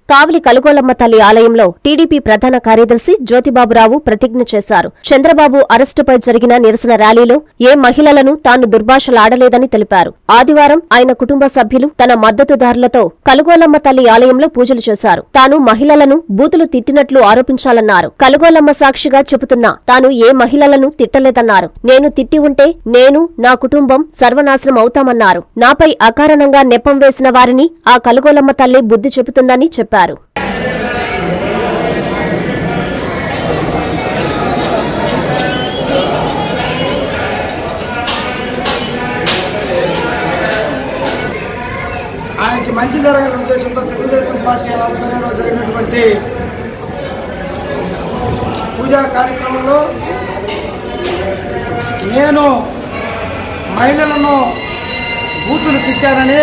కావలి కలుగోలమ్మ తల్లి ఆలయంలో టీడీపీ ప్రధాన కార్యదర్శి జ్యోతిబాబురావు ప్రతిజ్ఞ చేశారు చంద్రబాబు అరెస్టుపై జరిగిన నిరసన ర్యాలీలో ఏ మహిళలను తాను దుర్భాషలాడలేదని తెలిపారు ఆదివారం ఆయన కుటుంబ సభ్యులు తన మద్దతుదారులతో కలుగోలమ్మ తల్లి ఆలయంలో పూజలు చేశారు తాను మహిళలను బూతులు తిట్టినట్లు ఆరోపించాలన్నారు కలుగోలమ్మ సాక్షిగా చెబుతున్నా తాను ఏ మహిళలను తిట్టలేదన్నారు నేను తిట్టి ఉంటే నేను నా కుటుంబం సర్వనాశనం అవుతామన్నారు నాపై అకారణంగా నెపం వేసిన వారిని ఆ కలుగోలమ్మ తల్లి బుద్ధి చెబుతుందని చెప్పారు ఆయనకి మంచి జరగాలనే ఉద్దేశంతో తెలుగుదేశం పార్టీ ఆధ్వర్యంలో జరిగినటువంటి పూజా కార్యక్రమంలో నేను మహిళలను బూతులు తిట్టానని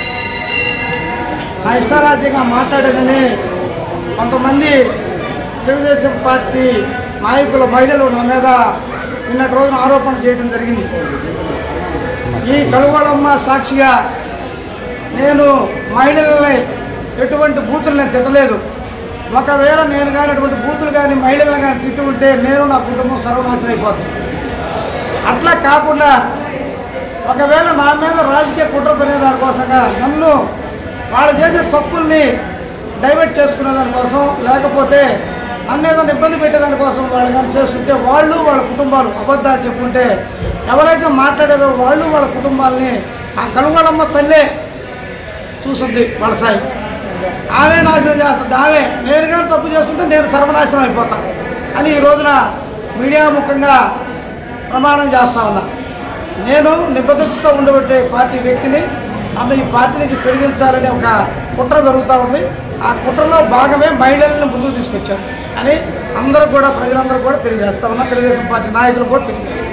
నా ఇష్టారాజ్యంగా మాట్లాడానని కొంతమంది తెలుగుదేశం పార్టీ నాయకుల మహిళలు నా మీద నిన్నటి రోజున ఆరోపణ చేయడం జరిగింది ఈ కలుగోళమ్మ సాక్షిగా నేను మహిళలని ఎటువంటి బూతులు నేను తిట్టలేదు ఒకవేళ నేను కానీ అటువంటి బూతులు కానీ మహిళలను కానీ తిట్టి ఉంటే నేను నా కుటుంబం సర్వనాశనం అయిపోతుంది అట్లా కాకుండా ఒకవేళ నా మీద రాజకీయ కుట్ర పనే దానికోసంగా నన్ను వాళ్ళు చేసే తప్పుల్ని డైవర్ట్ చేసుకునే దానికోసం లేకపోతే నన్ను ఏదైనా ఇబ్బంది పెట్టేదానికోసం వాళ్ళు కానీ చేస్తుంటే వాళ్ళు వాళ్ళ కుటుంబాలు అబద్ధాలు చెప్పుకుంటే ఎవరైతే మాట్లాడేదో వాళ్ళు వాళ్ళ కుటుంబాలని ఆ కనుగొనమ్మ తల్లే చూస్తుంది వాళ్ళ సాయి ఆమె నాశనం చేస్తుంది ఆమె నేను కానీ తప్పు చేస్తుంటే నేను సర్వనాశనం అయిపోతాను అని ఈ రోజున మీడియా ముఖంగా ప్రమాణం చేస్తా ఉన్నా నేను నిబద్ధతతో ఉండబట్టే పార్టీ వ్యక్తిని నన్ను ఈ పార్టీ నుంచి తొలగించాలనే ఒక కుట్ర జరుగుతూ ఉంది ఆ కుట్రలో భాగమే మహిళలను ముందుకు తీసుకొచ్చారు అని అందరూ కూడా ప్రజలందరూ కూడా తెలియజేస్తా ఉన్నా తెలుగుదేశం పార్టీ నాయకులు కూడా తెలియజేస్తారు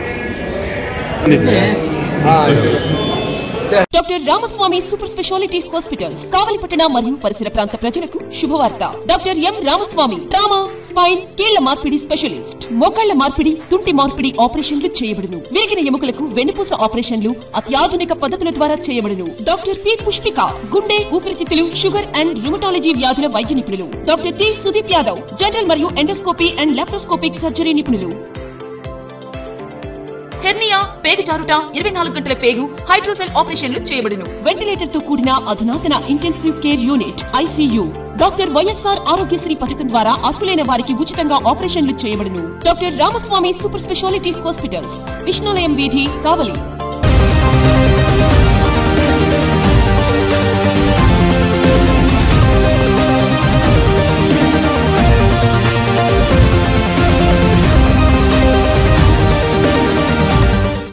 doctor Ramaswamy super speciality hospitals కావలిపట్టణ మరియు పరిసర ప్రాంత ప్రజలకు శుభవార్త doctor M Ramaswamy trauma spine కీళ్ల మార్పిడి స్పెషలిస్ట్ మోకాళ్ల మార్పిడి తుంటి మార్పిడి ఆపరేషన్లు చేయబడును విరిగిన ఎముకలకు వెన్నుపూస ఆపరేషన్లు అత్యాధునిక పద్ధతుల ద్వారా చేయబడును డాక్టర్ పి పుష్పిక గుండె ఊపిరితిత్తులు షుగర్ అండ్ రుమటాలజీ వ్యాధుల వైద్య నిపుణులు doctor T Sudeep Yadav general మరియు ఎండోస్కోపీ అండ్ లాప్రోస్కోపిక్ సర్జరీ నిపుణులు హెర్నియా పేగు జారుట ఇరవై నాలుగు గంటల పేగు హైడ్రోసెల్ ఆపరేషన్లు చేయబడును వెంటిలేటర్ తో కూడిన అధునాతన intensive care unit ICU doctor YSR Aarogyasri పథకం ద్వారా అర్హులైన వారికి ఉచితంగా ఆపరేషన్లు చేయబడును doctor Ramaswamy super speciality hospitals Vishnulayam వీధి కావలి